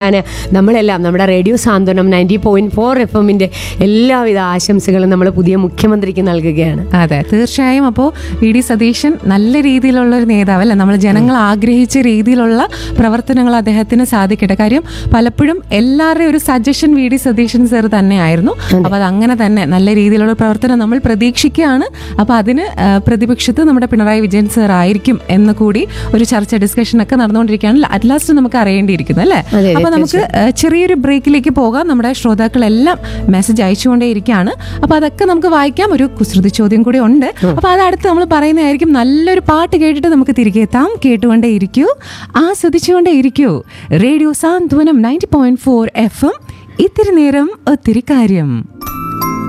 നേടാൻ നമ്മളെല്ലാം നമ്മുടെ radio Santhwanam ninety point four F എമ്മിൻ്റെ എല്ലാവിധ ആശംസകളും നമ്മൾ പുതിയ മുഖ്യമന്ത്രിക്ക് നൽകുകയാണ് അതെ തീർച്ചയായും അപ്പോൾ വി ഡി സതീശൻ നല്ല രീതിയിലുള്ള ഒരു നേതാവ് അല്ലേ നമ്മൾ ജനങ്ങൾ ആഗ്രഹിച്ച രീതിയിലുള്ള പ്രവർത്തനങ്ങൾ അദ്ദേഹത്തിന് സാധിക്കട്ടെ കാര്യം പലപ്പോഴും എല്ലാവരുടെയും ഒരു suggestion V D Satheesan sir തന്നെയായിരുന്നു അപ്പോൾ അത് അങ്ങനെ തന്നെ നല്ല രീതിയിലുള്ള പ്രവർത്തനം നമ്മൾ പ്രതീക്ഷിക്കുകയാണ് അപ്പോൾ അതിന് ആ, പ്രതിപക്ഷത്ത് നമ്മുടെ പിണറായി വിജയൻ സർ ആയിരിക്കും എന്ന് കൂടി ഒരു ചർച്ച ഡിസ്കഷൻ ഒക്കെ നടന്നുകൊണ്ടിരിക്കുകയാണ് അറ്റ് ലാസ്റ്റ് നമുക്ക് അറിയേണ്ടിയിരിക്കുന്നു അല്ലേ അതെ, അതെ, അപ്പോൾ നമുക്ക് ആ, ചെറിയൊരു ബ്രേക്കിലേക്ക് പോകാം നമ്മുടെ ശ്രോതാക്കളെല്ലാം മെസ്സേജ് അയച്ചുകൊണ്ടേയിരിക്കുകയാണ് അപ്പോൾ അതൊക്കെ നമുക്ക് വായിക്കാം ഒരു കുസൃതി ചോദ്യം കൂടി ഉണ്ട് അപ്പോൾ അത് അടുത്ത് നമ്മൾ പറയുന്നതായിരിക്കും നല്ലൊരു പാട്ട് കേട്ടിട്ട് നമുക്ക് തിരികെ എത്താം കേട്ടുകൊണ്ടേ ഇരിക്കൂ ആസ്വദിച്ചുകൊണ്ടേ ഇരിക്കൂ radio Santhwanam ninety point four F M ഇത്തിരി നേരം ഒത്തിരി കാര്യം